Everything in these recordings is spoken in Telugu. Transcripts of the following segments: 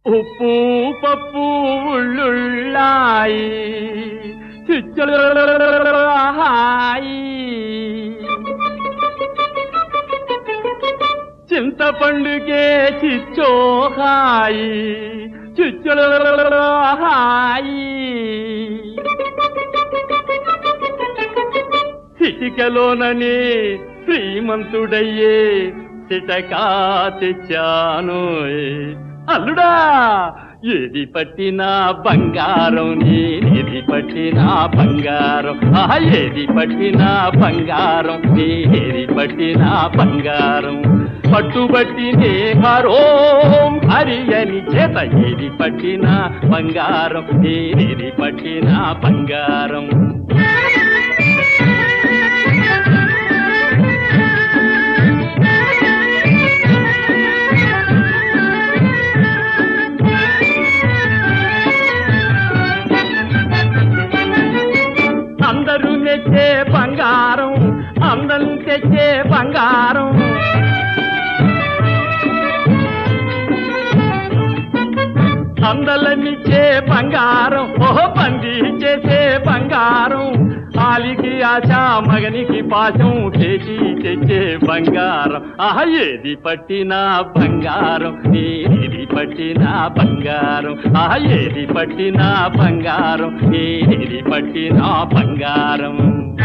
ఉప్పు పప్పు ఉళ్ళుళ్ళాయి చిచ్చలు హాయి చింతపండుకే చిచ్చోహాయి చిచ్చలు హాయి చిటికలోనని శ్రీమంతుడయ్యే చిటకా తెచ్చాను అల్లుడా ఏది పట్టినా బంగారం నేనేది పట్టినా బంగారం ఆహా ఏది పట్టినా బంగారం నేనేది పట్టినా బంగారం పట్టుబట్టి హరోం హరి అని చేత ఏది పట్టినా బంగారం నేనేది పట్టినా బంగారం అందరూ మెచ్చే బంగారం అందం తెచ్చే బంగారం అందలమిచ్చే బంగారం ఓహో పంది చేసే బంగారం ఆలికి ఆశ మగనికి పాశం చేసి తెచ్చే బంగారం ఆహా ఏది పట్టినా బంగారం ఏది పట్టినా బంగారం ఆహా ఏది పట్టినా బంగారం ఏది పట్టినా బంగారం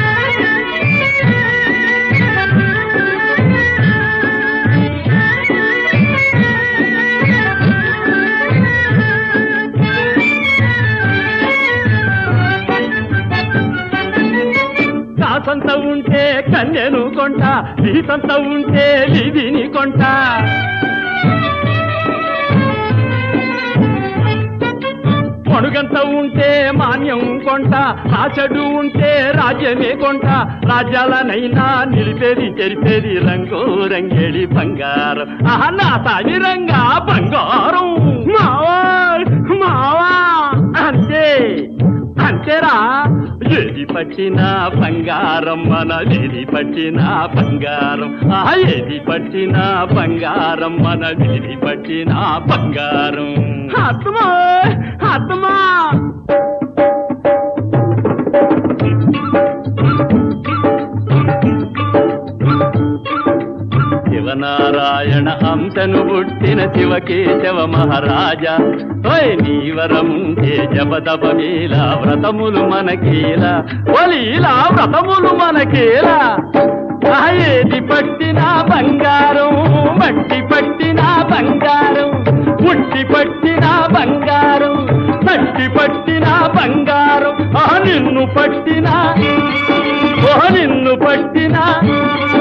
కాసంత ఉంటే కన్యను కొంట లీసంత ఉంటే లిదిని కొంట పొడుగంత ఉంటే మాన్యం కొంట రాచడు ఉంటే రాజ్యమే కొంట రాజ్యాలనైనా నిలిపేది చెరిపేది రంగు రంగేడి బంగారం ఆహా నా తాని రంగా బంగారం మావా మావా అంతే అంతేరా ఏది పట్టినా బంగారం మన ఏది పట్టినా బంగారం ఆ ఏది పట్టినా బంగారం మన ఏది పట్టినా బంగారం ఆత్మా ఆత్మా శివనారాయణ అంశను పుట్టిన శివకేశవ మహారాజా ఓయ్ నీవరముంటే జపదపమీలా వ్రతములు మనకీలా ఒలీలా వ్రతములు మనకేలా ఆ ఏది పట్టినా బంగారం మట్టి పట్టినా బంగారం ముట్టి పట్టినా బంగారం మట్టి పట్టినా బంగారం ఆ నిన్ను పట్టినా ఓ నిన్ను పట్టినా